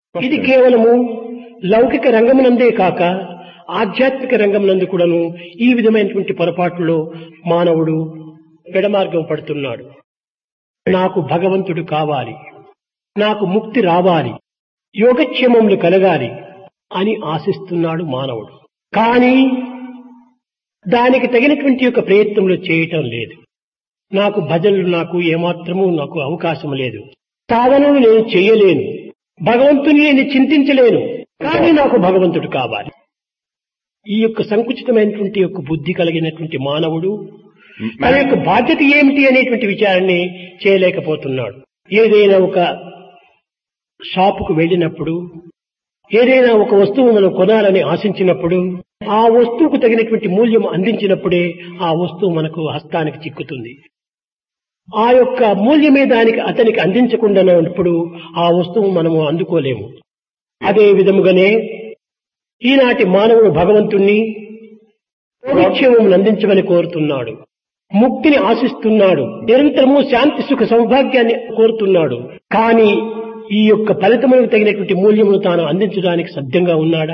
ఇది కేవలము లౌకిక రంగమునందే కాక ఆధ్యాత్మిక రంగమునందు కూడాను ఈ విధమైనటువంటి పొరపాటులో మానవుడు పెడమార్గం పడుతున్నాడు నాకు భగవంతుడు కావాలి నాకు ముక్తి రావాలి యోగక్షేమములు కలగాలి అని ఆశిస్తున్నాడు మానవుడు కానీ దానికి తగినటువంటి యొక్క ప్రయత్నములు చేయటం లేదు నాకు భజనలు నాకు ఏమాత్రము నాకు అవకాశం లేదు సాధనలు నేను చేయలేను భగవంతుని నేను చింతించలేను కానీ నాకు భగవంతుడు కావాలి ఈ యొక్క సంకుచితమైనటువంటి యొక్క బుద్ధి కలిగినటువంటి మానవుడు తన యొక్క బాధ్యత ఏమిటి అనేటువంటి విచారాన్ని చేయలేకపోతున్నాడు ఏదైనా ఒక షాపుకు వెళ్ళినప్పుడు ఏదైనా ఒక వస్తువు మనం కొనాలని ఆశించినప్పుడు ఆ వస్తువుకు తగినటువంటి మూల్యం అందించినప్పుడే ఆ వస్తువు మనకు హస్తానికి చిక్కుతుంది ఆ యొక్క మూల్యమే దానికి అతనికి అందించకుండా ఉన్నప్పుడు ఆ వస్తువు మనము అందుకోలేము అదే విధముగానే ఈనాటి మానవుడు భగవంతుణ్ణి యోగక్షేమం అందించమని కోరుతున్నాడు ముక్తిని ఆశిస్తున్నాడు నిరంతరము శాంతి సుఖ సౌభాగ్యాన్ని కోరుతున్నాడు కానీ ఈ యొక్క ఫలితములకు తగినటువంటి మూల్యమును తాను అందించడానికి సిద్ధంగా ఉన్నాడా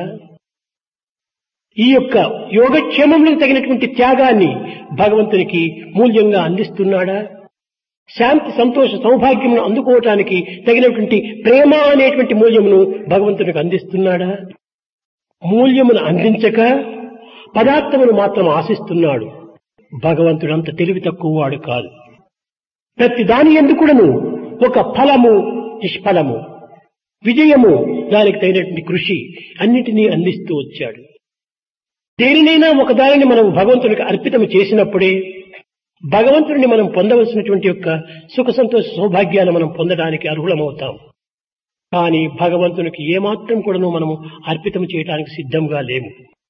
ఈ యొక్క యోగక్షేమములకు తగినటువంటి త్యాగాన్ని భగవంతునికి మూల్యంగా అందిస్తున్నాడా శాంతి సంతోష సౌభాగ్యమును అందుకోవటానికి తగినటువంటి ప్రేమ అనేటువంటి మూల్యమును భగవంతునికి అందిస్తున్నాడా మూల్యమును అందించక పదార్థమును మాత్రం ఆశిస్తున్నాడు భగవంతుడు అంత తెలివి తక్కువ వాడు కాదు ప్రతి దాని ఎందుకుడను ఒక ఫలము నిష్ఫలము విజయము దానికి తగినటువంటి కృషి అన్నిటినీ అందిస్తూ వచ్చాడు దేనినైనా ఒక దానిని మనం భగవంతునికి అర్పితం చేసినప్పుడే భగవంతుడిని మనం పొందవలసినటువంటి యొక్క సుఖ సంతోష సౌభాగ్యాన్ని మనం పొందడానికి అర్హులమవుతాం కానీ భగవంతునికి ఏమాత్రం కూడాను మనము అర్పితం చేయడానికి సిద్ధంగా లేము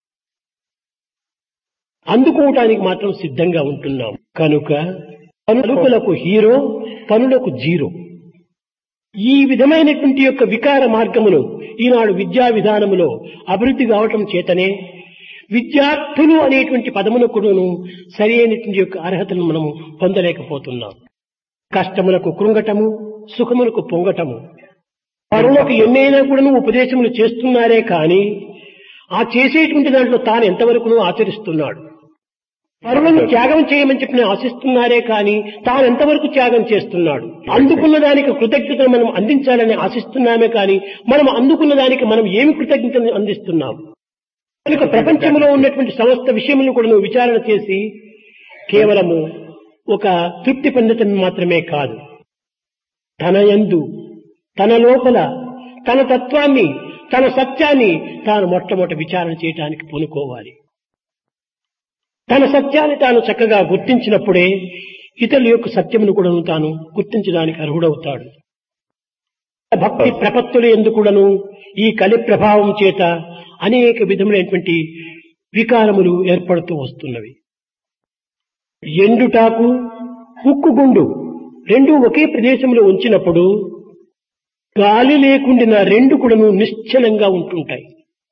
అందుకోవటానికి మాత్రం సిద్ధంగా ఉంటున్నాం కనుక పనులకు హీరో పనులకు జీరో ఈ విధమైనటువంటి యొక్క వికార మార్గమును ఈనాడు విద్యా విధానములో అభివృద్ధి కావటం చేతనే విద్యార్థులు అనేటువంటి పదమునకుడును సరి అయినటువంటి యొక్క అర్హతను మనము పొందలేకపోతున్నాం కష్టములకు కృంగటము సుఖములకు పొంగటము పరులకు ఎన్నైనా కూడాను ఉపదేశములు చేస్తున్నారే కానీ ఆ చేసేటువంటి దాంట్లో తాను ఎంతవరకును ఆచరిస్తున్నాడు పరులను త్యాగం చేయమని చెప్పి ఆశిస్తున్నారే కానీ తాను ఎంతవరకు త్యాగం చేస్తున్నాడు అందుకున్న దానికి కృతజ్ఞతను మనం అందించాలని ఆశిస్తున్నామే కానీ మనం అందుకున్న దానికి మనం ఏమి కృతజ్ఞతను అందిస్తున్నాం కనుక ప్రపంచంలో ఉన్నటువంటి సమస్త విషయములను కూడా నువ్వు విచారణ చేసి కేవలము ఒక తృప్తి పొందటం మాత్రమే కాదు తన యందు తన లోపల తన తత్వాన్ని తన సత్యాన్ని తాను మొట్టమొదటి విచారణ చేయడానికి పూనుకోవాలి తన సత్యాన్ని తాను చక్కగా గుర్తించినప్పుడే ఇతరుల యొక్క సత్యమును కూడా తాను గుర్తించడానికి అర్హుడవుతాడు భక్తి ప్రపత్తులు ఎందుకుడను ఈ కలి ప్రభావం చేత అనేక విధములైనటువంటి వికారములు ఏర్పడుతూ వస్తున్నవి ఎండుటాకు ఉక్కుగుండు రెండు ఒకే ప్రదేశంలో ఉంచినప్పుడు గాలి లేకుండిన రెండు కూడాను నిశ్చలంగా ఉంటుంటాయి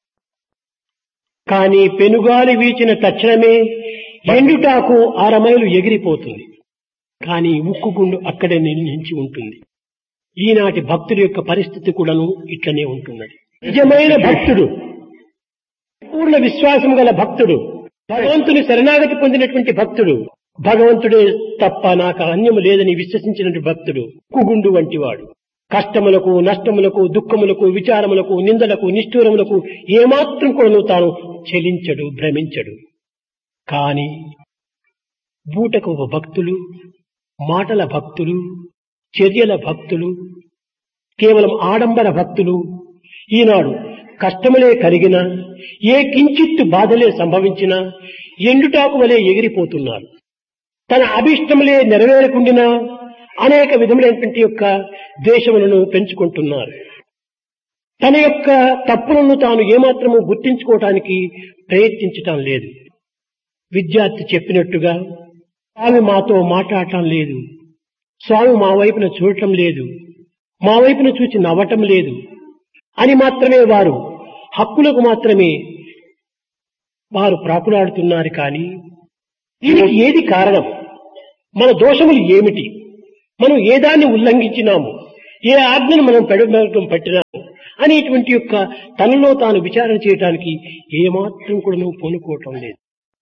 కానీ పెనుగాలి వీచిన తక్షణమే ఎండుటాకు ఆరమైలు ఎగిరిపోతుంది కానీ ఉక్కుగుండు అక్కడే నిలిచి ఉంటుంది ఈనాటి భక్తుడి యొక్క పరిస్థితి కూడాను ఇట్లనే ఉంటున్నది నిజమైన భక్తుడు పూర్ణ విశ్వాసం గల భక్తుడు భగవంతుని శరణాగతి పొందినటువంటి భక్తుడు భగవంతుడే తప్ప నాకు అన్యము లేదని విశ్వసించినటువంటి భక్తుడు కుగుండు వంటి వాడు కష్టములకు నష్టములకు దుఃఖములకు విచారములకు నిందలకు నిష్ఠూరములకు ఏమాత్రం కూడా తాను చెలించడు భ్రమించడు కాని బూటకు భక్తులు మాటల భక్తులు చర్యల భక్తులు కేవలం ఆడంబర భక్తులు ఈనాడు కష్టములే కలిగిన ఏ కించిత్తు బాధలే సంభవించినా ఎండుటాకు వలె ఎగిరిపోతున్నారు తన అభిష్టములే నెరవేరకుండినా అనేక విధములైనటువంటి యొక్క దేశములను పెంచుకుంటున్నారు తన యొక్క తప్పులను తాను ఏమాత్రము గుర్తించుకోవటానికి ప్రయత్నించటం లేదు విద్యార్థి చెప్పినట్టుగా స్వామి మాతో మాట్లాడటం లేదు స్వామి మా వైపున చూడటం లేదు మా వైపున చూచి నవ్వటం లేదు అని మాత్రమే వారు హక్కులకు మాత్రమే వారు ప్రాకులాడుతున్నారు కానీ దీనికి ఏది కారణం మన దోషములు ఏమిటి మనం ఏ దాన్ని ఉల్లంఘించినాము ఏ ఆజ్ఞను మనం పెడమేకం పెట్టినాము అనేటువంటి యొక్క తనలో తాను విచారణ చేయడానికి ఏమాత్రం కూడా నువ్వు పూనుకోవటం లేదు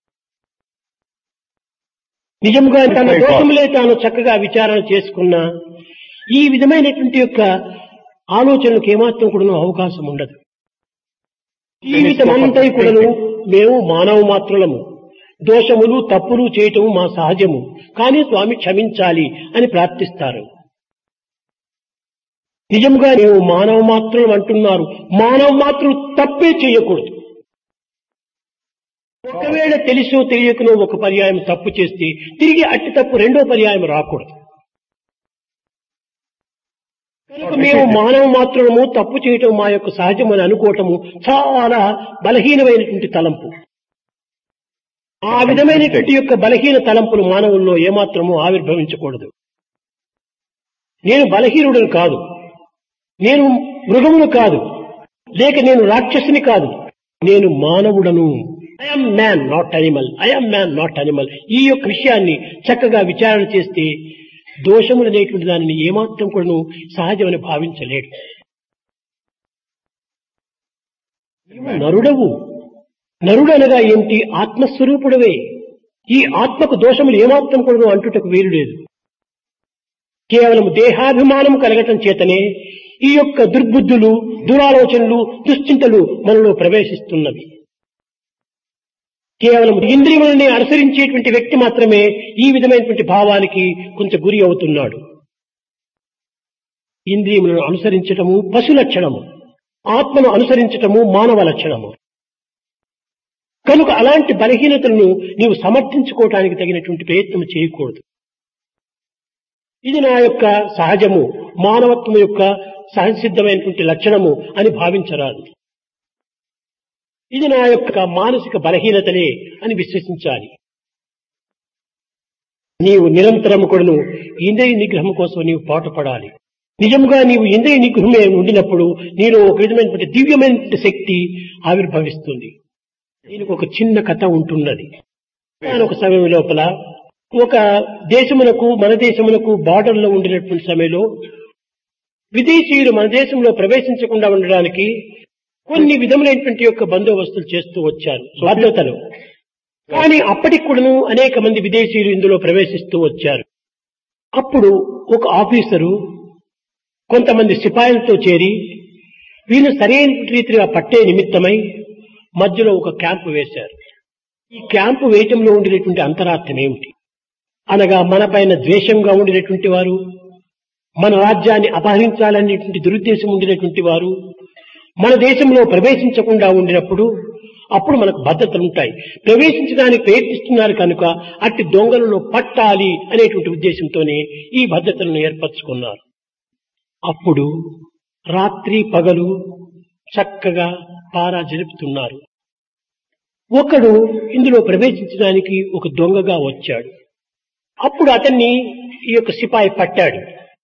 నిజంగా తన దోషములే తాను చక్కగా విచారణ చేసుకున్న ఈ విధమైనటువంటి యొక్క ఆలోచనలకు ఏమాత్రం కూడా అవకాశం ఉండదు జీవితం అంతా కూడాను మేము మానవ మాత్రులము దోషములు తప్పులు చేయటము మా సహజము కానీ స్వామి క్షమించాలి అని ప్రార్థిస్తారు నిజంగా నీవు మానవ మాత్రం అంటున్నారు మానవ మాత్రం తప్పే చేయకూడదు ఒకవేళ తెలుసో తెలియకనో ఒక పర్యాయం తప్పు చేస్తే తిరిగి అట్టి తప్పు రెండో పర్యాయం రాకూడదు కనుక మేము మానవ మాత్రము తప్పు చేయటం మా యొక్క సహజం అని అనుకోవటము చాలా బలహీనమైనటువంటి తలంపు ఆ విధమైనటువంటి యొక్క బలహీన తలంపులు మానవుల్లో ఏమాత్రము ఆవిర్భవించకూడదు నేను బలహీనుడను కాదు నేను మృగమును కాదు లేక నేను రాక్షసుని కాదు నేను మానవుడను I'm man not animal I'm man not animal ఈ యొక్క విషయాన్ని చక్కగా విచారణ చేస్తే దోషములు అనేటువంటి దానిని ఏమాత్రం కూడా సహజమని భావించలేడు నీవు నరుడవు నరుడు అనగా ఏమిటి ఆత్మస్వరూపుడవే ఈ ఆత్మకు దోషములు ఏమాత్రం కూడా అంటుటకు వీలు లేదు కేవలం దేహాభిమానం కలగటం చేతనే ఈ యొక్క దుర్బుద్ధులు దురాలోచనలు దుశ్చింతలు మనలో ప్రవేశిస్తున్నవి కేవలం ఇంద్రియములని అనుసరించేటువంటి వ్యక్తి మాత్రమే ఈ విధమైనటువంటి భావానికి కొంచెం గురి అవుతున్నాడు ఇంద్రియములను అనుసరించటము పశు లక్షణము ఆత్మను అనుసరించటము మానవ లక్షణము కనుక అలాంటి బలహీనతలను నీవు సమర్థించుకోవటానికి తగినటువంటి ప్రయత్నం చేయకూడదు ఇది నా యొక్క సహజము మానవత్వం యొక్క సహజసిద్ధమైనటువంటి లక్షణము అని భావించరాదు ఇది నా యొక్క మానసిక బలహీనతలే అని విశ్వసించాలి నీవు నిరంతరం కూడాను ఇంద్రియ నిగ్రహం కోసం నీవు పాటుపడాలి నిజంగా నీవు ఇంద్రియ నిగ్రహమే ఉండినప్పుడు నీలో ఒక విధమైనటువంటి దివ్యమైనటువంటి శక్తి ఆవిర్భవిస్తుంది దీనికి ఒక చిన్న కథ ఉంటున్నది ఒక సమయం లోపల ఒక దేశమునకు మన దేశమునకు బార్డర్ లో ఉండినటువంటి సమయంలో విదేశీయులు మన దేశంలో ప్రవేశించకుండా ఉండడానికి కొన్ని విధములైనటువంటి యొక్క బందోబస్తులు చేస్తూ వచ్చారు భద్రతలు కానీ అప్పటికి కూడాను అనేక మంది విదేశీయులు ఇందులో ప్రవేశిస్తూ వచ్చారు అప్పుడు ఒక ఆఫీసరు కొంతమంది సిపాయిలతో చేరి వీళ్ళు సరైన రీతిగా పట్టే నిమిత్తమై మధ్యలో ఒక క్యాంపు వేశారు ఈ క్యాంపు వేయటంలో ఉండినటువంటి అంతరార్థం ఏమిటి అనగా మన పైన ద్వేషంగా ఉండినటువంటి వారు మన రాజ్యాన్ని అపహరించాలనేటువంటి దురుద్దేశం ఉండినటువంటి వారు మన దేశంలో ప్రవేశించకుండా ఉండినప్పుడు అప్పుడు మనకు భద్రతలు ఉంటాయి ప్రవేశించడానికి ప్రయత్నిస్తున్నారు కనుక అట్టి దొంగలను పట్టాలి అనేటువంటి ఉద్దేశంతోనే ఈ భద్రతలను ఏర్పరచుకున్నారు అప్పుడు రాత్రి పగలు చక్కగా పారా జరుపుతున్నారు ఒకడు ఇందులో ప్రవేశించడానికి ఒక దొంగగా వచ్చాడు అప్పుడు అతన్ని ఈ యొక్క సిపాయి పట్టాడు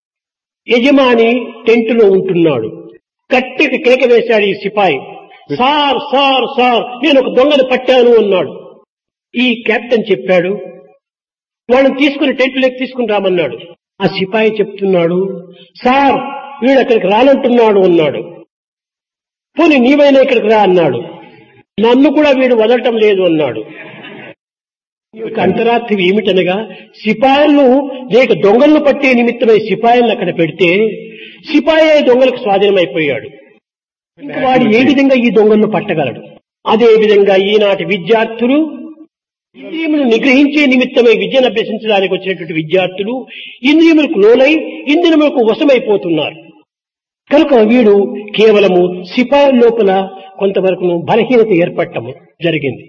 యజమాని టెంటులో ఉంటున్నాడు గట్టిగా కేక వేశాడు ఈ సిపాయి సార్ సార్ సార్ నేను ఒక దొంగను పట్టాను అన్నాడు ఈ కెప్టెన్ చెప్పాడు వాళ్ళని తీసుకుని టెంట్లోకి తీసుకుని రామన్నాడు ఆ సిపాయి చెప్తున్నాడు సార్ వీడు అక్కడికి రానంటున్నాడు అన్నాడు పోనీ నీవైనా ఇక్కడికి రా అన్నాడు నన్ను కూడా వీడు వదలటం లేదు అన్నాడు ఈ యొక్క అంతరార్థం ఏమిటనగా సిపాయిలను లేక దొంగలను పట్టే నిమిత్తమై సిపాయిలను అక్కడ పెడితే సిపాయి దొంగలకు స్వాధీనమైపోయాడు ఇంకా వాడు ఏ విధంగా ఈ దొంగలను పట్టగలడు అదే విధంగా ఈనాటి విద్యార్థులు ఇంద్రియములు నిగ్రహించే నిమిత్తమై విద్యను అభ్యసించడానికి వచ్చినటువంటి విద్యార్థులు ఇంద్రియములకు లోనై ఇంద్రియములకు వశమైపోతున్నారు కనుక వీడు కేవలము సిపాయి లోపల కొంతవరకు బలహీనత ఏర్పడటము జరిగింది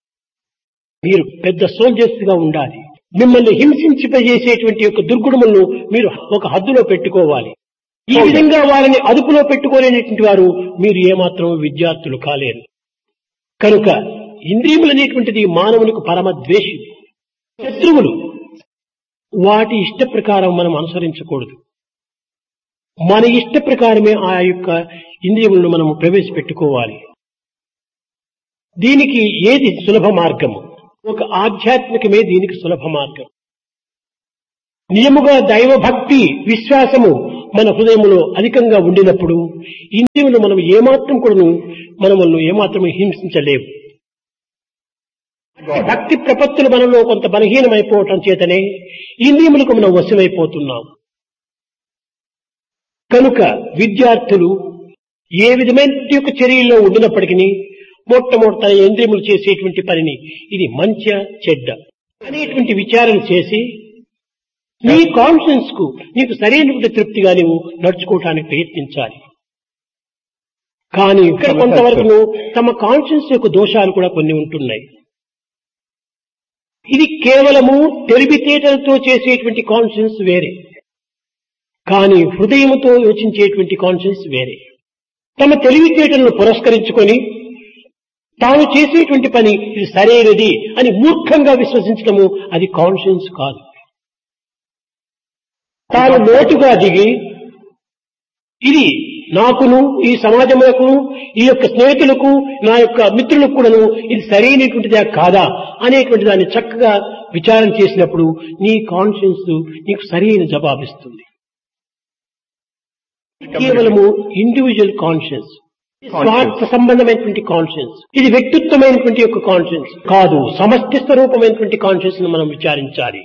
మీరు పెద్ద సోల్జర్స్ గా ఉండాలి మిమ్మల్ని హింసించిపజేసేటువంటి యొక్క దుర్గుణములను మీరు ఒక హద్దులో పెట్టుకోవాలి ఈ విధంగా వారిని అదుపులో పెట్టుకోలేనటువంటి వారు మీరు ఏమాత్రం విద్యార్థులు కాలేరు కనుక ఇంద్రియములు అనేటువంటిది మానవునికి పరమ ద్వేషి శత్రువులు వాటి ఇష్ట ప్రకారం మనం అనుసరించకూడదు మన ఇష్ట ప్రకారమే ఆ యొక్క ఇంద్రియములను మనం ప్రవేశపెట్టుకోవాలి దీనికి ఏది సులభ మార్గము ఒక ఆధ్యాత్మికమే దీనికి సులభ మార్గం నియముగా దైవ భక్తి విశ్వాసము మన హృదయంలో అధికంగా ఉండినప్పుడు ఇంద్రియములు మనం ఏమాత్రం కూడాను మనల్ని ఏమాత్రం హింసించలేవు భక్తి ప్రపత్తులు మనలో కొంత బలహీనమైపోవటం చేతనే ఇంద్రియములకు మనం వశమైపోతున్నాం కనుక విద్యార్థులు ఏ విధమైన యొక్క చర్యల్లో ఉండినప్పటికీ మొట్టమొదట తన ఇంద్రియములు చేసేటువంటి పనిని ఇది మంచి చెడ్డ అనేటువంటి విచారణ చేసి నీ కాన్షియన్స్ కు నీకు సరైనటువంటి తృప్తిగా నీవు నడుచుకోవటానికి ప్రయత్నించాలి కానీ ఇక్కడ కొంతవరకు తమ కాన్షియన్స్ యొక్క దోషాలు కూడా కొన్ని ఉంటున్నాయి ఇది కేవలము తెలివితేటలతో చేసేటువంటి కాన్షియన్స్ వేరే కానీ హృదయముతో యోచించేటువంటి కాన్షియన్స్ వేరే తమ తెలివితేటలను పురస్కరించుకొని తాను చేసేటువంటి పని ఇది సరైనది అని మూర్ఖంగా విశ్వసించడము అది కాన్షియన్స్ కాదు తాను లోటుగా దిగి ఇది నాకును ఈ సమాజములకు ఈ యొక్క స్నేహితులకు నా యొక్క మిత్రులకు కూడాను ఇది సరైనటువంటిదా కాదా అనేటువంటి దాన్ని చక్కగా విచారం చేసినప్పుడు నీ కాన్షియన్స్ నీకు సరైన జవాబిస్తుంది కేవలము ఇండివిజువల్ కాన్షియన్స్ స్వార్థ సంబంధమైనటువంటి కాన్షియన్స్ ఇది వ్యక్తిత్వమైనటువంటి యొక్క కాన్షియన్స్ కాదు సమష్టి స్వరూపమైనటువంటి కాన్షియన్స్ ను మనం విచారించాలి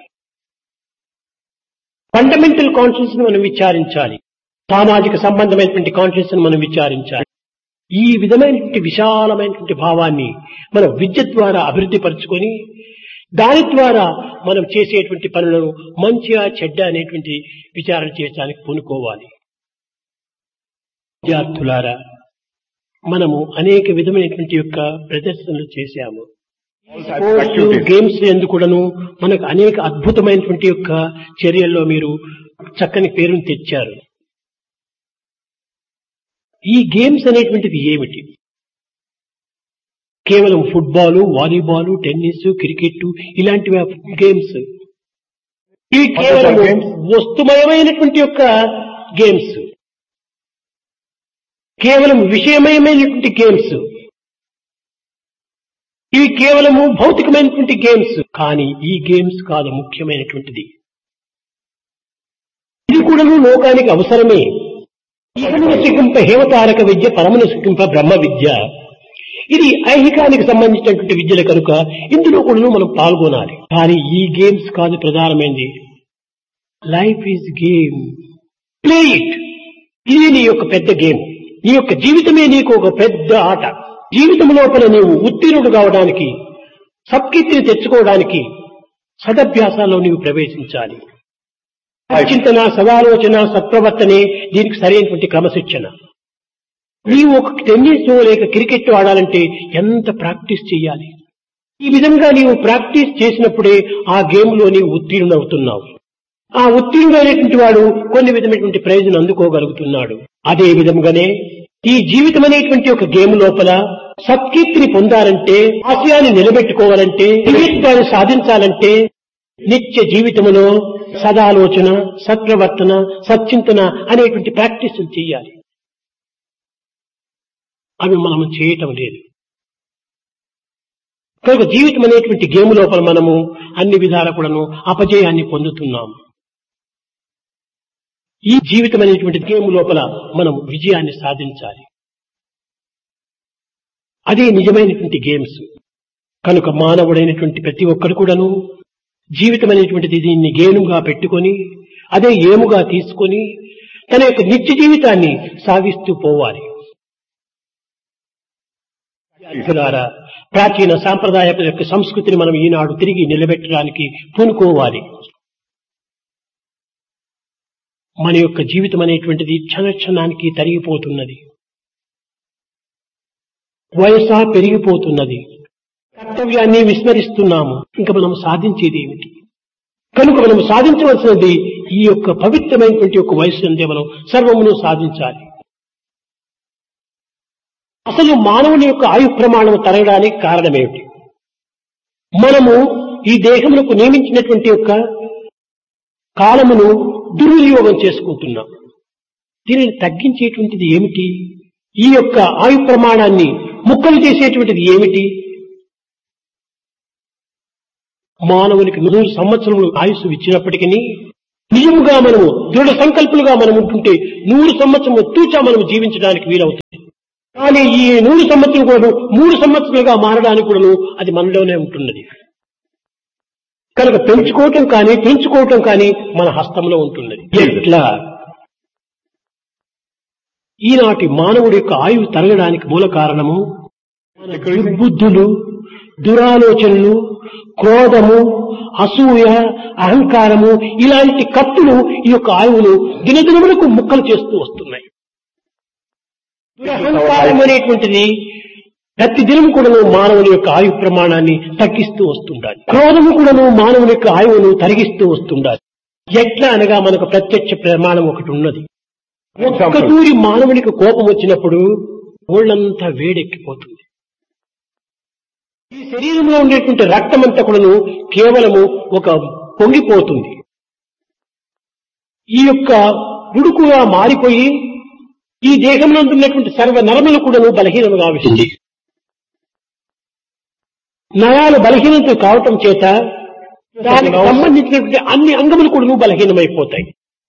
ఫండమెంటల్ కాన్షియన్స్ ను మనం విచారించాలి సామాజిక సంబంధమైనటువంటి కాన్షియన్స్ ను మనం విచారించాలి ఈ విధమైనటువంటి విశాలమైనటువంటి భావాన్ని మనం విద్య ద్వారా అభివృద్ధి పరుచుకొని దాని ద్వారా మనం చేసేటువంటి పనులను మంచిగా చెడ్డ అనేటువంటి విచారణ చేయడానికి పూనుకోవాలి విద్యార్థులారా మనము అనేక విధమైనటువంటి యొక్క ప్రదర్శనలు చేశాము స్పోర్ట్స్ గేమ్స్ ఎందుకుడను మనకు అనేక అద్భుతమైనటువంటి యొక్క చర్యల్లో మీరు చక్కని పేరును తెచ్చారు ఈ గేమ్స్ అనేటువంటిది ఏమిటి కేవలం ఫుట్బాల్ వాలీబాల్ టెన్నిస్ క్రికెట్ ఇలాంటివి గేమ్స్ ఇవి కేవలం వస్తుమయమైనటువంటి యొక్క గేమ్స్ కేవలం విషయమయమైనటువంటి గేమ్స్ ఇవి కేవలము భౌతికమైనటువంటి గేమ్స్ కానీ ఈ గేమ్స్ కాదు ముఖ్యమైనటువంటిది ఇది కూడాను లోకానికి అవసరమే ఇహమును సిగ్గింప హేమతారక విద్య పరమును సిగ్గింప బ్రహ్మ విద్య ఇది ఐహికానికి సంబంధించినటువంటి విద్యలు కనుక ఇందులో కూడా మనం పాల్గొనాలి కానీ ఈ గేమ్స్ కాదు ప్రధానమైనది life is game play it ఇది నీ యొక్క పెద్ద గేమ్ నీ యొక్క జీవితమే నీకు ఒక పెద్ద ఆట జీవితం లోపల నీవు ఉత్తీర్ణుడు కావడానికి సత్కీర్తిని తెచ్చుకోవడానికి సదభ్యాసాల్లో నీవు ప్రవేశించాలి చింతన సదాలోచన సత్ప్రవర్తనే దీనికి సరైనటువంటి క్రమశిక్షణ నీవు ఒక టెన్నిస్ లేక క్రికెట్ ఆడాలంటే ఎంత ప్రాక్టీస్ చేయాలి ఈ విధంగా నీవు ప్రాక్టీస్ చేసినప్పుడే ఆ గేమ్ లో నీవు ఉత్తీర్ణుడవుతున్నావు ఆ ఉత్తీర్ణుడైనటువంటి వాడు కొన్ని విధమైనటువంటి ప్రయోజనం అందుకోగలుగుతున్నాడు అదే విధంగానే ఈ జీవితం అనేటువంటి ఒక గేమ్ లోపల సత్కీర్తిని పొందాలంటే ఆశయాన్ని నిలబెట్టుకోవాలంటే జీవితాన్ని సాధించాలంటే నిత్య జీవితములో సదాలోచన సత్ప్రవర్తన సచ్చింతన అనేటువంటి ప్రాక్టీస్ చేయాలి అవి మనము చేయటం లేదు కనుక జీవితం అనేటువంటి గేమ్ లోపల మనము అన్ని విధాల కూడాను అపజయాన్ని పొందుతున్నాము ఈ జీవితం అనేటువంటి గేమ్ లోపల మనం విజయాన్ని సాధించాలి అదే నిజమైనటువంటి గేమ్స్ కనుక మానవుడైనటువంటి ప్రతి ఒక్కరు కూడాను జీవితం అనేటువంటిది దీన్ని గేనుగా పెట్టుకొని అదే ఏముగా తీసుకొని తన యొక్క నిత్య జీవితాన్ని సాగిస్తూ పోవాలి విద్యార్థులారా ప్రాచీన సాంప్రదాయ యొక్క సంస్కృతిని మనం ఈనాడు తిరిగి నిలబెట్టడానికి పూనుకోవాలి మన యొక్క జీవితం అనేటువంటిది క్షణ క్షణానికి తరిగిపోతున్నది వయసా పెరిగిపోతున్నది కర్తవ్యాన్ని విస్మరిస్తున్నాము ఇంకా మనం సాధించేది ఏమిటి కనుక మనం సాధించవలసినది ఈ యొక్క పవిత్రమైనటువంటి యొక్క వయసు అంటే మనం సర్వమును సాధించాలి అసలు మానవుని యొక్క ఆయు ప్రమాణం తరగడానికి కారణమేమిటి మనము ఈ దేహములకు నియమించినటువంటి యొక్క కాలమును దుర్వినియోగం చేసుకుంటున్నాం దీనిని తగ్గించేటువంటిది ఏమిటి ఈ యొక్క ఆయు ప్రమాణాన్ని ముక్కలు చేసేటువంటిది ఏమిటి మానవునికి నూరు సంవత్సరములు ఆయుస్సు ఇచ్చినప్పటికీ నిజముగా మనము దృఢ సంకల్పులుగా మనం ఉంటుంటే నూరు సంవత్సరం తూచా మనం జీవించడానికి వీలవుతుంది కానీ ఈ నూరు సంవత్సరం కూడా మూడు సంవత్సరాలుగా మారడానికి కూడాను అది మనలోనే ఉంటున్నది కనుక పెంచుకోవటం కానీ పెంచుకోవటం కానీ మన హస్తంలో ఉంటున్నది ఎట్లా ఈనాటి మానవుడి యొక్క ఆయువు తరగడానికి మూల కారణము మన దుర్బుద్ధులు దురాలోచనలు క్రోధము అసూయ అహంకారము ఇలాంటి కత్తులు ఈ యొక్క ఆయువును దినదినములకు ముక్కలు చేస్తూ వస్తున్నాయి దురహంకారం అనేటువంటిది ప్రతి దినం కూడాను మానవుని యొక్క ఆయు ప్రమాణాన్ని తగ్గిస్తూ వస్తుండాలి క్రోధము కూడాను మానవుని యొక్క ఆయువును తరిగిస్తూ వస్తుండాలి ఎట్లా అనగా మనకు ప్రత్యక్ష ప్రమాణం ఒకటి ఉన్నది ఒక్క తూరి మానవునికి కోపం వచ్చినప్పుడు ఒళ్ళంతా వేడెక్కిపోతుంది ఈ శరీరంలో ఉండేటువంటి రక్తమంతా కూడాను కేవలము ఒక పొంగిపోతుంది ఈ యొక్క ఉడుకుగా మారిపోయి ఈ దేహంలో ఉన్నటువంటి సర్వ నరములు కూడాను బలహీనముగా ఆవిస్తుంది నరాలు బలహీనత కావటం చేత దానికి సంబంధించినటువంటి అన్ని అంగములు కూడా బలహీనమైపోతాయి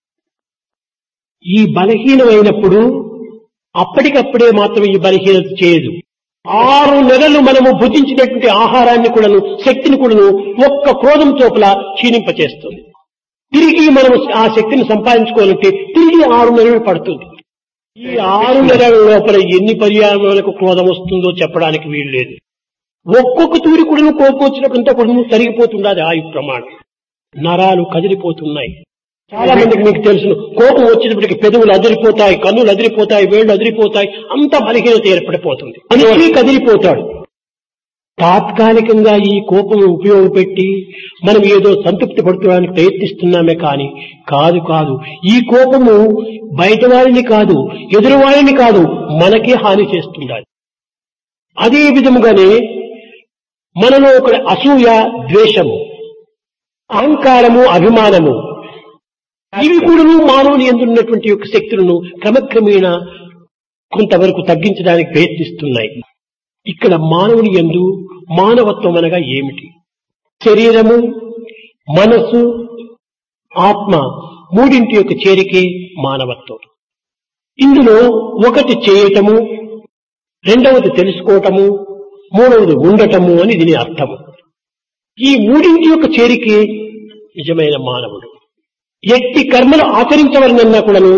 ఈ బలహీనమైనప్పుడు అప్పటికప్పుడే మాత్రం ఈ బలహీనత చేయదు ఆరు నెలలు మనము భుజించినటువంటి ఆహారాన్ని కూడాను శక్తిని కూడాను ఒక్క క్రోధం చోపల క్షీణింపచేస్తుంది తిరిగి మనము ఆ శక్తిని సంపాదించుకోవాలంటే తిరిగి ఆరు నెలలు పడుతుంది ఈ ఆరు నెలల లోపల ఎన్ని పర్యావరణకు క్రోధం వస్తుందో చెప్పడానికి వీలు లేదు ఒక్కొక్క తూరి కూడా కోపం వచ్చినప్పుడంతా కూడా తరిగిపోతుండదు ఆయు ప్రమాణం నరాలు కదిలిపోతున్నాయి చాలా మందికి మీకు తెలుసును కోపం వచ్చినప్పటికి పెదవులు అదిరిపోతాయి కన్నులు అదిరిపోతాయి వేళ్లు అదిరిపోతాయి అంత బలహీనత ఏర్పడిపోతుంది మనిషి కదిలిపోతాడు తాత్కాలికంగా ఈ కోపం ఉపయోగపెట్టి మనం ఏదో సంతృప్తి పడుకోవడానికి ప్రయత్నిస్తున్నామే కానీ కాదు కాదు ఈ కోపము బయట వారిని కాదు ఎదురు వారిని కాదు మనకే హాని చేస్తుండాలి అదే విధముగానే మనలో ఒక అసూయ ద్వేషము అహంకారము అభిమానము ఇవి కూడా మానవుని ఎందున్నటువంటి యొక్క శక్తులను క్రమక్రమేణ కొంతవరకు తగ్గించడానికి ప్రయత్నిస్తున్నాయి ఇక్కడ మానవుని ఎందు మానవత్వం అనగా ఏమిటి శరీరము మనస్సు ఆత్మ మూడింటి యొక్క చేరికే మానవత్వం ఇందులో ఒకటి చేయటము రెండవది తెలుసుకోవటము మూడవది ఉండటము అని దీని అర్థము ఈ మూడింటి యొక్క చేరికే నిజమైన మానవుడు ఎట్టి కర్మలు ఆచరించవలనన్నా కూడాను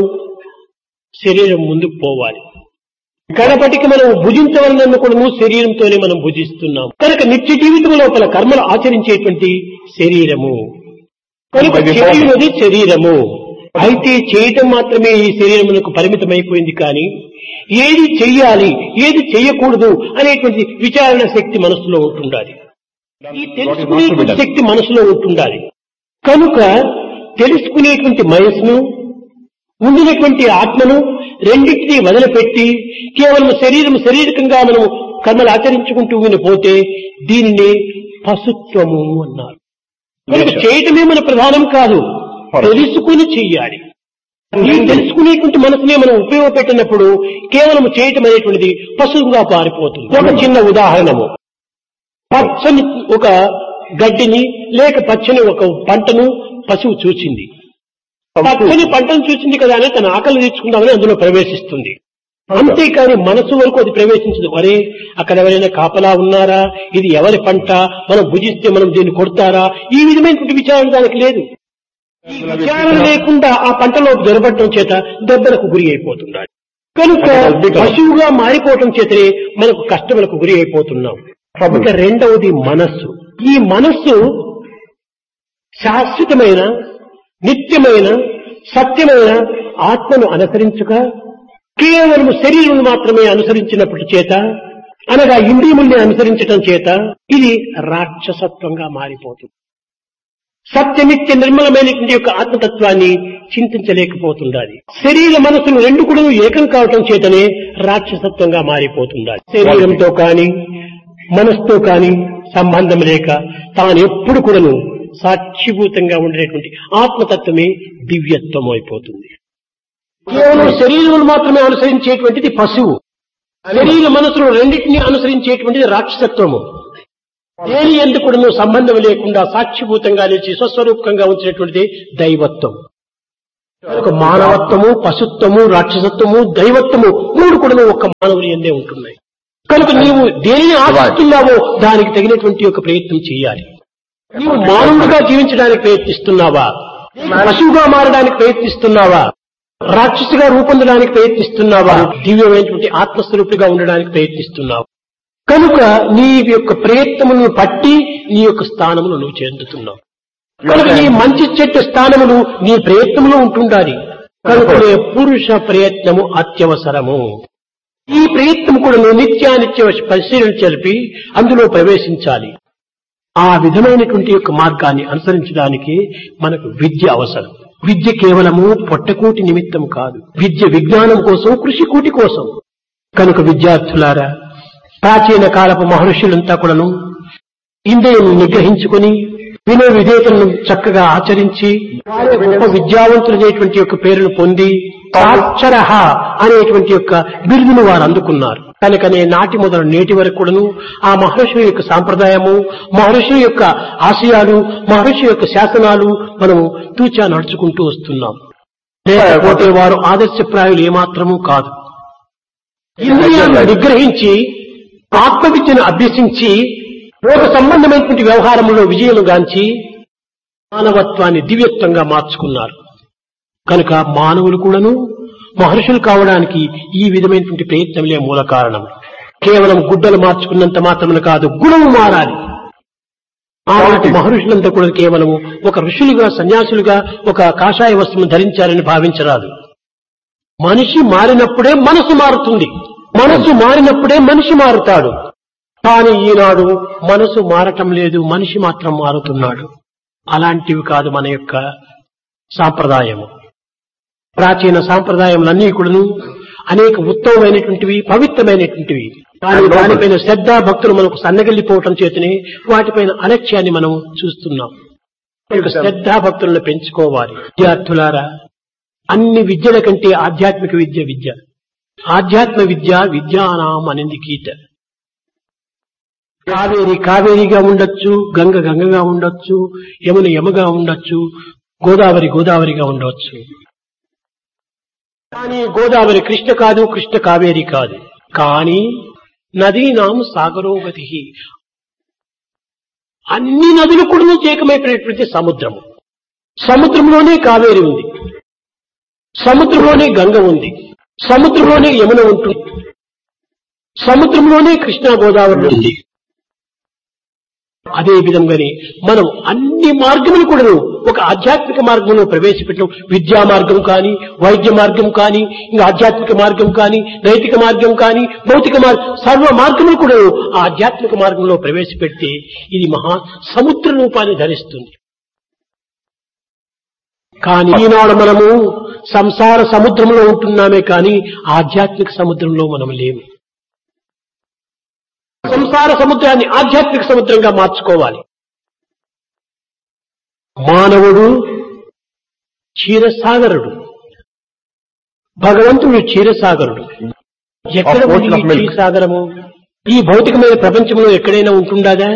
శరీరం ముందుకు పోవాలి గడపటికి మనం భుజించవలనన్నా కూడాను శరీరంతోనే మనం భుజిస్తున్నాం కనుక నిత్య జీవితం లోపల కర్మలు ఆచరించేటువంటి శరీరము కనుక చేయున్నది శరీరము అయితే చేయటం మాత్రమే ఈ శరీరమునకు పరిమితమైపోయింది కానీ ఏది చెయ్యాలి ఏది చెయ్యకూడదు అనేటువంటి విచారణ శక్తి మనసులో ఉంటుండాలి ఈ తెలుసుకునే శక్తి మనసులో ఉంటుండాలి కనుక తెలుసుకునేటువంటి మనసును ఉండినటువంటి ఆత్మను రెండింటినీ వదిలిపెట్టి కేవలం శరీరం శారీరకంగా మనము కర్మలు ఆచరించుకుంటూ పోతే దీనిని పశుత్వము అన్నారు కనుక చేయటమే మన ప్రధానం కాదు తెలుసుకుని చెయ్యాలి ఈ తెలుసుకునేటువంటి మనసునే మనం ఉపయోగపెట్టినప్పుడు కేవలం చేయటం అనేటువంటిది పశువుగా పారిపోతుంది ఒక చిన్న ఉదాహరణము పచ్చని ఒక గడ్డిని లేక పచ్చని ఒక పంటను పశువు చూచింది పచ్చని పంటను చూసింది కదా అని తన ఆకలి తీర్చుకుందామని అందులో ప్రవేశిస్తుంది అంతేకాని మనసు వరకు అది ప్రవేశించదు అరే అక్కడ ఎవరైనా కాపలా ఉన్నారా ఇది ఎవరి పంట మనం భుజిస్తే మనం దీన్ని కొడతారా ఈ విధమైనటువంటి విచారణ దానికి లేదు ఈ విచారణ లేకుండా ఆ పంటలో జరబడటం చేత దెబ్బలకు గురి అయిపోతున్నాడు కనుక పశువుగా మారిపోవటం చేతనే మనకు కష్టములకు గురి అయిపోతున్నాం ఇక రెండవది మనస్సు ఈ మనస్సు శాశ్వతమైన నిత్యమైన సత్యమైన ఆత్మను అనుసరించక కేవలం శరీరం మాత్రమే అనుసరించినప్పటి చేత అనగా ఇంద్రియముల్ని అనుసరించటం చేత ఇది రాక్షసత్వంగా మారిపోతుంది సత్యనిత్య నిర్మలమైనటువంటి యొక్క ఆత్మతత్వాన్ని చింతించలేకపోతుండాలి శరీర మనసులు రెండు కూడా ఏకం కావటం చేతనే రాక్షసత్వంగా మారిపోతుండాలి శరీరంతో కాని మనసుతో కాని సంబంధం లేక తాను ఎప్పుడు కూడాను సాక్షిభూతంగా ఉండేటువంటి ఆత్మతత్వమే దివ్యత్వం అయిపోతుంది కేవలం శరీరం మాత్రమే అనుసరించేటువంటిది పశువు శరీర మనసులు రెండింటినీ అనుసరించేటువంటిది రాక్షసత్వము దేని ఎందుకు సంబంధం లేకుండా సాక్షిభూతంగా నిలిచి స్వస్వరూపకంగా ఉంచినటువంటిది దైవత్వం ఒక మానవత్వము పశుత్వము రాక్షసత్వము దైవత్వము మూడు కూడా ఒక్క మానవుని ఎందే ఉంటున్నాయి కనుక నీవు దేనిని ఆశిస్తున్నావో దానికి తగినటువంటి ఒక ప్రయత్నం చేయాలి నీవు మానవుడిగా జీవించడానికి ప్రయత్నిస్తున్నావా పశువుగా మారడానికి ప్రయత్నిస్తున్నావా రాక్షసుగా రూపొందడానికి ప్రయత్నిస్తున్నావా దివ్యమైనటువంటి ఆత్మస్వరూపిగా ఉండడానికి ప్రయత్నిస్తున్నావా కనుక నీ యొక్క ప్రయత్నములను పట్టి నీ యొక్క స్థానమును నువ్వు చెందుతున్నావు కనుక నీ మంచి చెట్టు స్థానములు నీ ప్రయత్నంలో ఉంటుండాలి కనుక పురుష ప్రయత్నము అత్యవసరము ఈ ప్రయత్నం కూడా నువ్వు నిత్యానిత్య పరిశీలన జరిపి అందులో ప్రవేశించాలి ఆ విధమైనటువంటి యొక్క మార్గాన్ని అనుసరించడానికి మనకు విద్య అవసరం విద్య కేవలము పొట్టకూటి నిమిత్తం కాదు విద్య విజ్ఞానం కోసం కృషి కూటి కోసం కనుక విద్యార్థులారా ప్రాచీన కాలపు మహర్షులంతా కూడాను ఇంద్రియం నిగ్రహించుకుని వినయ విధేయతలను చక్కగా ఆచరించి వారే గొప్ప విద్యావంతులైనటువంటి యొక్క పేరును పొంది సాక్షర అనేటువంటి యొక్క బిరుదును వారు అందుకున్నారు కనుకనే నాటి మొదలు నేటి వరకు కూడాను ఆ మహర్షుల యొక్క సాంప్రదాయము మహర్షుల యొక్క ఆశయాలు మహర్షి యొక్క శాసనాలు మనము తూచా నడుచుకుంటూ వస్తున్నాం లేకపోతే వారు ఆదర్శప్రాయులు ఏమాత్రము కాదు ఇంద్రియాలను నిగ్రహించి ఆత్మవిద్యను అభ్యసించి లోక సంబంధమైనటువంటి వ్యవహారంలో విజయం గాంచి మానవత్వాన్ని దివ్యత్వంగా మార్చుకున్నారు కనుక మానవులు కూడాను మహర్షులు కావడానికి ఈ విధమైనటువంటి ప్రయత్నములే మూల కారణం కేవలం గుడ్డలు మార్చుకున్నంత మాత్రమే కాదు గుణము మారాలి ఆనాటి మహర్షులంతా కూడా కేవలము ఒక ఋషులుగా సన్యాసులుగా ఒక కాషాయ వస్త్రం ధరించాలని భావించరాదు మనిషి మారినప్పుడే మనసు మారుతుంది మనసు మారినప్పుడే మనిషి మారుతాడు కానీ ఈనాడు మనసు మారటం లేదు మనిషి మాత్రం మారుతున్నాడు అలాంటివి కాదు మన యొక్క సాంప్రదాయము ప్రాచీన సాంప్రదాయములన్నీ కూడాను అనేక ఉత్తమమైనటువంటివి పవిత్రమైనటువంటివి కానీ దానిపైన శ్రద్ధ భక్తులు మనకు సన్నగిల్లిపోవటం చేతనే వాటిపైన అలక్ష్యాన్ని మనం చూస్తున్నాం కనుక శ్రద్ధా భక్తులను పెంచుకోవాలి విద్యార్థులారా అన్ని విద్యల కంటే ఆధ్యాత్మిక విద్య విద్య ఆధ్యాత్మ విద్య విద్యానాం అనేది గీత కావేరి కావేరిగా ఉండొచ్చు గంగ గంగగా ఉండొచ్చు యమున యమగా ఉండొచ్చు గోదావరి గోదావరిగా ఉండవచ్చు కానీ గోదావరి కృష్ణ కాదు కృష్ణ కావేరి కాదు కానీ నదీనాం సాగరోగతి అన్ని నదులు కూడా ఏకమైపోయినటువంటి సముద్రము సముద్రంలోనే కావేరి ఉంది సముద్రంలోనే గంగ ఉంది సముద్రంలోనే యమున ఉంటుంది సముద్రంలోనే కృష్ణా గోదావరి ఉంది అదే విధంగానే మనం అన్ని మార్గములు కూడా ఒక ఆధ్యాత్మిక మార్గంలో ప్రవేశపెట్టడం విద్యా మార్గం కానీ వైద్య మార్గం కానీ ఇంకా ఆధ్యాత్మిక మార్గం కానీ నైతిక మార్గం కానీ భౌతిక మార్గం సర్వ మార్గములు కూడా ఆ ఆధ్యాత్మిక మార్గంలో ప్రవేశపెడితే ఇది మహా సముద్ర రూపాన్ని ధరిస్తుంది కానీ ఈనాడు మనము సంసార సముద్రంలో ఉంటున్నామే కానీ ఆధ్యాత్మిక సముద్రంలో మనం లేము సంసార సముద్రాన్ని ఆధ్యాత్మిక సముద్రంగా మార్చుకోవాలి మానవుడు క్షీరసాగరుడు భగవంతుడు క్షీరసాగరుడు ఎక్కడ Of ఉంది ocean of ఈ milk. క్షీరసాగరము ఈ భౌతికమైన ప్రపంచంలో ఎక్కడైనా ఉంటుండదా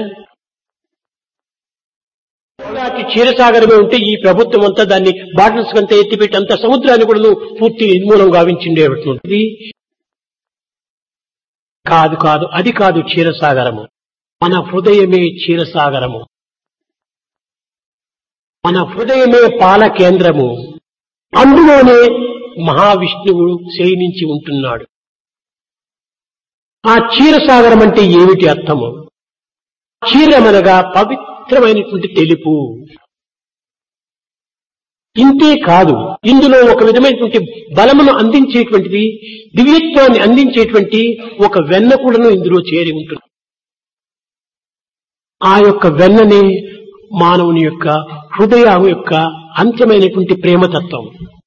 ఇలాంటి క్షీరసాగరమే ఉంటే ఈ ప్రభుత్వం అంతా దాన్ని బాటిల్స్ కంతా ఎత్తిపెట్టి అంత సముద్రాన్ని కూడా నువ్వు పూర్తి నిర్మూలం గావించిండేటువంటి కాదు కాదు అది కాదు క్షీరసాగరము మన హృదయమే క్షీరసాగరము మన హృదయమే పాల కేంద్రము అందులోనే మహావిష్ణువు శయనించి ఉంటున్నాడు ఆ క్షీరసాగరం అంటే ఏమిటి అర్థము క్షీరమనగా పవిత్రమైనటువంటి తెలుపు ఇంతే కాదు ఇందులో ఒక విధమైనటువంటి బలమును అందించేటువంటిది దివ్యత్వాన్ని అందించేటువంటి ఒక వెన్న కూడాను ఇందులో చేరి ఉంటుంది ఆ యొక్క వెన్ననే మానవుని యొక్క హృదయం యొక్క అంత్యమైనటువంటి ప్రేమతత్వం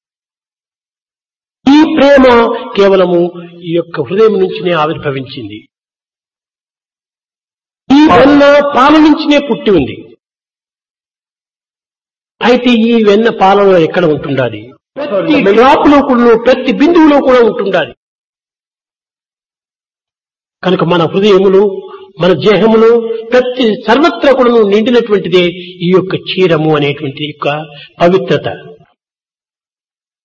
ఈ ప్రేమ కేవలము ఈ యొక్క హృదయం నుంచినే ఆవిర్భవించింది ఈ వెన్న పాల నుంచినే పుట్టి ఉంది అయితే ఈ వెన్న పాలలో ఎక్కడ ఉంటుండాలి ప్రతి డ్రాప్ లో కూడా ప్రతి బిందువులో కూడా ఉంటుండాలి కనుక మన హృదయములు మన దేహములు ప్రతి సర్వత్రా కూడా నిండినటువంటిదే ఈ యొక్క క్షీరము అనేటువంటి యొక్క పవిత్రత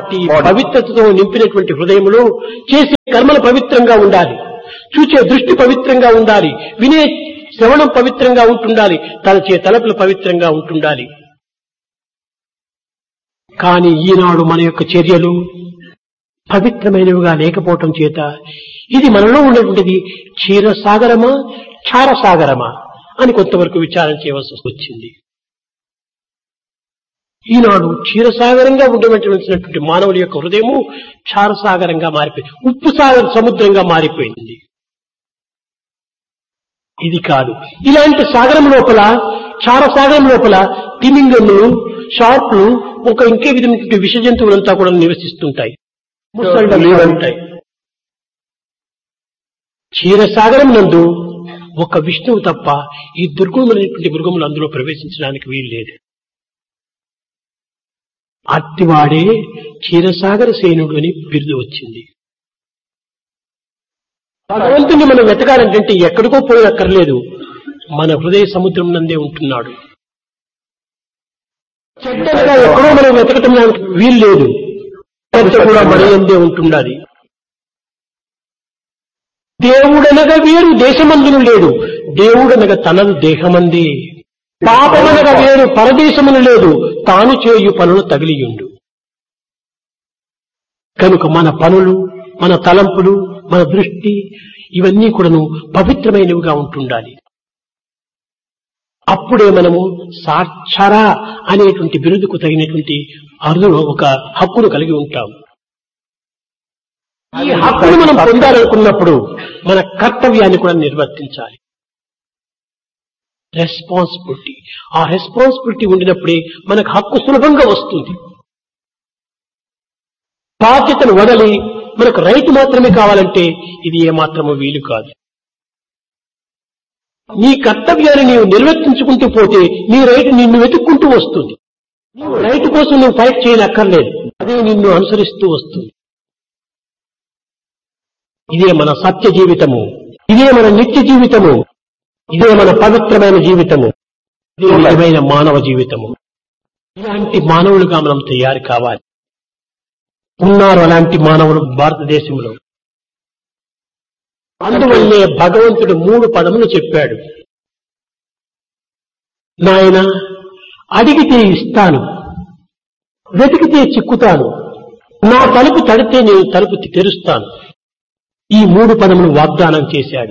అలాంటి పవిత్రతతో నింపినటువంటి హృదయములో చేసే కర్మలు పవిత్రంగా ఉండాలి చూచే దృష్టి పవిత్రంగా ఉండాలి వినే శ్రవణం పవిత్రంగా ఉంటుండాలి తలచే తలపులు పవిత్రంగా ఉంటుండాలి కానీ ఈనాడు మన యొక్క చర్యలు పవిత్రమైనవిగా లేకపోవటం చేత ఇది మనలో ఉన్నటువంటిది క్షీరసాగరమా క్షారసాగరమా అని కొంతవరకు విచారం చేయవలసి వచ్చింది ఈనాడు క్షీరసాగరంగా ఉండవలసినటువంటి మానవుల యొక్క హృదయము క్షారసాగరంగా మారిపోయింది ఉప్పు సాగర సముద్రంగా మారిపోయింది ఇది కాదు ఇలాంటి సాగరం లోపల క్షారసాగరం లోపల తిమింగలు షార్ప్లు ఒక ఇంకే విధమైనటువంటి విష జంతువులంతా కూడా నివసిస్తుంటాయి ముసళ్ళు ఉంటాయి క్షీరసాగరం నందు ఒక విష్ణువు తప్ప ఈ దుర్గుణమైనటువంటి మృగములు అందులో ప్రవేశించడానికి వీలు లేదు అట్టివాడే క్షీరసాగర సేనుడు అని బిరుదు వచ్చింది భగవంతుని మనం వెతకాలంటే ఎక్కడికో పోయక్కర్లేదు మన హృదయ సముద్రం నందే ఉంటున్నాడు చెడ్డగా ఎక్కడో మనం వెతకటం వీలు లేదు చెడ్డ కూడా మన ఎందే ఉంటుండాలి దేవుడనగా వేరు దేశమందును లేడు దేవుడనగా తనను దేహమందే పాపమనగా వేరు పరదేశమును లేదు తాను చేయు పనులు తగిలియుండు కనుక మన పనులు మన తలంపులు మన దృష్టి ఇవన్నీ కూడాను పవిత్రమైనవిగా ఉంటుండాలి అప్పుడే మనము సాక్షర అనేటువంటి బిరుదుకు తగినటువంటి అరుదును ఒక హక్కును కలిగి ఉంటాం ఈ హక్కును మనం పొందాలనుకున్నప్పుడు మన కర్తవ్యాన్ని కూడా నిర్వర్తించాలి రెస్పాన్సిబిలిటీ ఆ రెస్పాన్సిబిలిటీ ఉండినప్పుడే మనకు హక్కు సులభంగా వస్తుంది బాధ్యతను వదలి మనకు రైతు మాత్రమే కావాలంటే ఇది ఏమాత్రమూ వీలు కాదు నీ కర్తవ్యాన్ని నీవు నిర్వర్తించుకుంటూ పోతే నీ రైతు నిన్ను వెతుక్కుంటూ వస్తుంది నీవు రైతు కోసం నువ్వు ఫైట్ చేయనక్కర్లేదు అదే నిన్ను అనుసరిస్తూ వస్తుంది ఇదే మన సత్య జీవితము ఇదే మన నిత్య జీవితము ఇదే మన పవిత్రమైన జీవితము ఇదే నిజమైన మానవ జీవితము ఇలాంటి మానవులుగా మనం తయారు కావాలి ఉన్నారు అలాంటి మానవులు భారతదేశంలో అందువల్లే భగవంతుడు మూడు పదములు చెప్పాడు నాయన అడిగితే ఇస్తాను వెతికితే చిక్కుతాను నా తలుపు తడితే నేను తలుపు తెరుస్తాను ఈ మూడు పదములు వాగ్దానం చేశాడు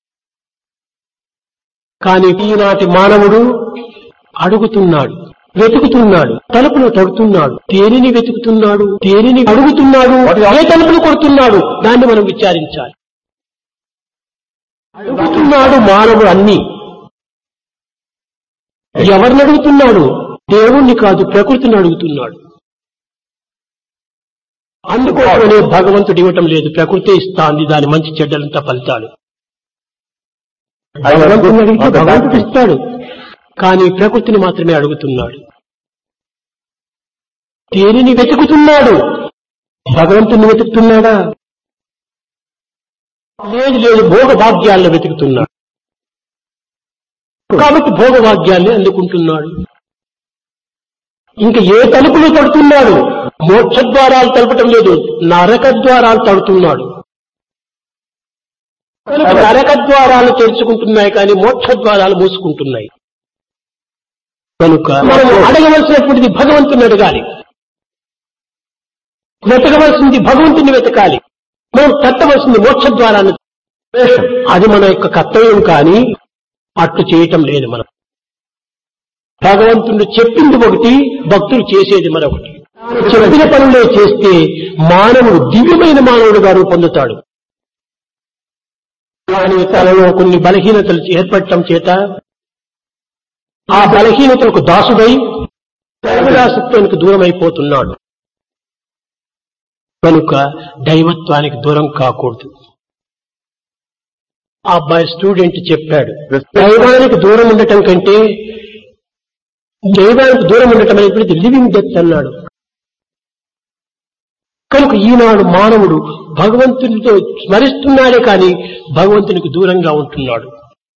కానీ ఈనాటి మానవుడు అడుగుతున్నాడు వెతుకుతున్నాడు తలుపులు తడుతున్నాడు దేనిని వెతుకుతున్నాడు దేనిని అడుగుతున్నాడు ఏ తలుపులు కొడుతున్నాడు దాన్ని మనం విచారించాలి అడుగుతున్నాడు మానవుడు అన్ని ఎవరిని అడుగుతున్నాడు దేవుణ్ణి కాదు ప్రకృతిని అడుగుతున్నాడు అందుకోసమనే భగవంతుడు ఇవ్వటం లేదు ప్రకృతి ఇస్తాంది దాని మంచి చెడ్డలంతా ఫలితాలు భగవంతుని అడిగితే భగవంతుడు ఇస్తాడు కానీ ప్రకృతిని మాత్రమే అడుగుతున్నాడు దేనిని వెతుకుతున్నాడు భగవంతుని వెతుకుతున్నాడా లేదు లేదు భోగభాగ్యాలను వెతుకుతున్నాడు కాబట్టి భోగభాగ్యాన్ని అందుకుంటున్నాడు ఇంకా ఏ తలుపులు తడుతున్నాడు మోక్ష ద్వారాలు తలపటం లేదు నరక ద్వారాలు తడుతున్నాడు కనుక నరక ద్వారాలు తెరుచుకుంటున్నాయి కానీ మోక్ష ద్వారాలు మూసుకుంటున్నాయి కనుక మనం అడగవలసినటువంటిది భగవంతుని అడగాలి వెతకవలసింది భగవంతుని వెతకాలి మనం తట్టవలసింది మోక్ష ద్వారాన్ని అది మన యొక్క కర్తవ్యం కానీ అట్లు చేయటం లేదు మనం భగవంతుడు చెప్పింది ఒకటి భక్తులు చేసేది మరొకటి చెప్పిన పనులే చేస్తే మానవుడు దివ్యమైన మానవుడుగా రూపొందుతాడు కానీ తనలో కొన్ని బలహీనతలు ఏర్పడటం చేత ఆ బలహీనతలకు దాసుడై దైవదాసత్వానికి దూరం అయిపోతున్నాడు కనుక దైవత్వానికి దూరం కాకూడదు ఆ అబ్బాయి స్టూడెంట్ చెప్పాడు దైవానికి దూరం ఉండటం కంటే దైవానికి దూరం ఉండటం అనేటువంటిది లివింగ్ డెత్ అన్నాడు కనుక ఈనాడు మానవుడు భగవంతునితో స్మరిస్తున్నాడే కానీ భగవంతునికి దూరంగా ఉంటున్నాడు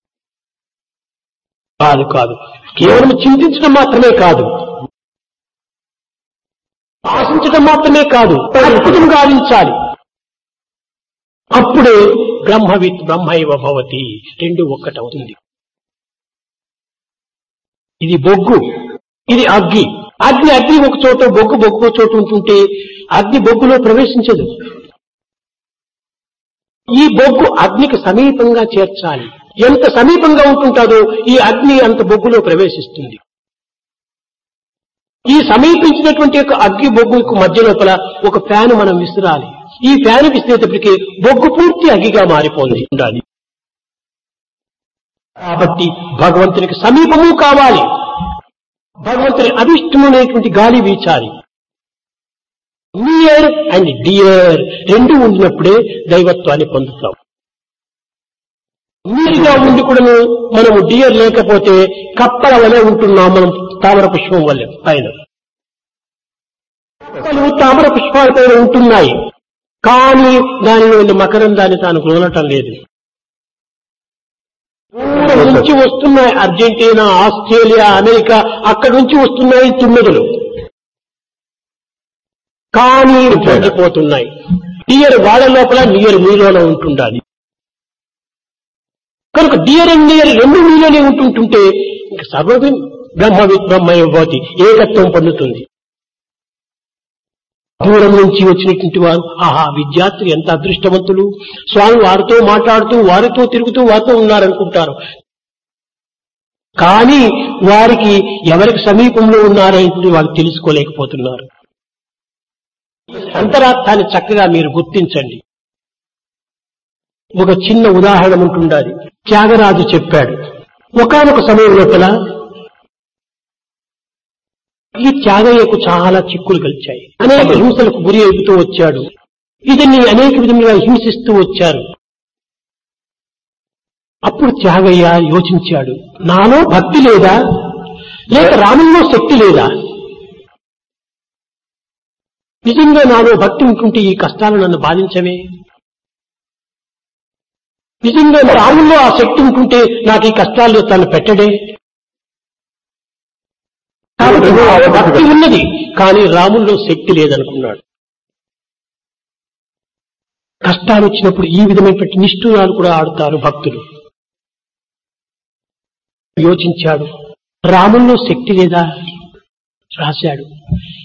కాదు కాదు కేవలం చింతించడం మాత్రమే కాదు ఆ ఆశించడం మాత్రమే కాదు అద్భుతం గావించాలి అప్పుడే బ్రహ్మవిత్ బ్రహ్మైవ భవతి రెండు ఒక్కటవుతుంది ఇది బొగ్గు ఇది అగ్గి అగ్ని అగ్ని ఒక చోట బొగ్గు బొగ్గు ఒక చోట ఉంటుంటే అగ్ని బొగ్గులో ప్రవేశించదు ఈ బొగ్గు అగ్నికి సమీపంగా చేర్చాలి ఎంత సమీపంగా ఉంటుంటాదో ఈ అగ్ని అంత బొగ్గులో ప్రవేశిస్తుంది ఈ సమీపించినటువంటి యొక్క అగ్గి బొగ్గుకు మధ్య లోపల ఒక ఫ్యాన్ మనం విసిరాలి ఈ ఫ్యాన్ విసిరేటప్పటికి బొగ్గు పూర్తి అగ్గిగా మారిపోయింది ఉండాలి కాబట్టి భగవంతునికి సమీపము కావాలి భగవంతుని అభిష్టమైనటువంటి గాలి వీచాలి నియర్ అండ్ డియర్ రెండు ఉండినప్పుడే దైవత్వాన్ని పొందుతాం నీరుగా ఉండి కూడా మనము డియర్ లేకపోతే కప్పల వలె ఉంటున్నాం మనం తామర పుష్పం వల్లే పైన కప్పలు తామర పుష్పాల పైన ఉంటున్నాయి కానీ దానిలో మకరందాన్ని తాను కుదలటం లేదు దూరం నుంచి వస్తున్నాయి అర్జెంటీనా ఆస్ట్రేలియా అమెరికా అక్కడి నుంచి వస్తున్నాయి తుమ్మెదలు కానీ పొంగిపోతున్నాయి డియర్ వాళ్ళ లోపల నియర్ మీలోనే ఉంటుండాలి కనుక డియర్ అండ్ నియర్ రెండు మీలోనే ఉంటుంటుంటే ఇంక సర్వవి బ్రహ్మ బ్రహ్మయోభవతి ఏకత్వం పొందుతుంది దూరం నుంచి వచ్చినటువంటి వారు ఆహా విద్యార్థులు ఎంత అదృష్టవంతులు స్వామి వారితో మాట్లాడుతూ వారితో తిరుగుతూ వారితో ఉన్నారనుకుంటారు కానీ వారికి ఎవరికి సమీపంలో ఉన్నారనేది వాళ్ళు తెలుసుకోలేకపోతున్నారు అంతరార్థాన్ని చక్కగా మీరు గుర్తించండి ఒక చిన్న ఉదాహరణ ఉంటుండాలి త్యాగరాజు చెప్పాడు ఒకనొక సమయం లోపల ఈ త్యాగయ్యకు చాలా చిక్కులు కలిచాయి అనేక హింసలకు గురి అవుతూ వచ్చాడు ఇతన్ని అనేక విధములుగా హింసిస్తూ వచ్చారు అప్పుడు త్యాగయ్య యోచించాడు నాలో భక్తి లేదా లేక రాముల్లో శక్తి లేదా నిజంగా నాలో భక్తి ఉంటుంటే ఈ కష్టాలు నన్ను బాధించవే నిజంగా రాముల్లో ఆ శక్తి ఉంటుంటే నాకు ఈ కష్టాల్లో తను పెట్టడే కాబట్టి నాలో భక్తి ఉన్నది కానీ రాముల్లో శక్తి లేదనుకున్నాడు కష్టాలు వచ్చినప్పుడు ఈ విధమైనటువంటి నిష్ఠూరాలు కూడా ఆడుతారు భక్తులు యోచించాడు రాముల్లో శక్తి లేదా రాశాడు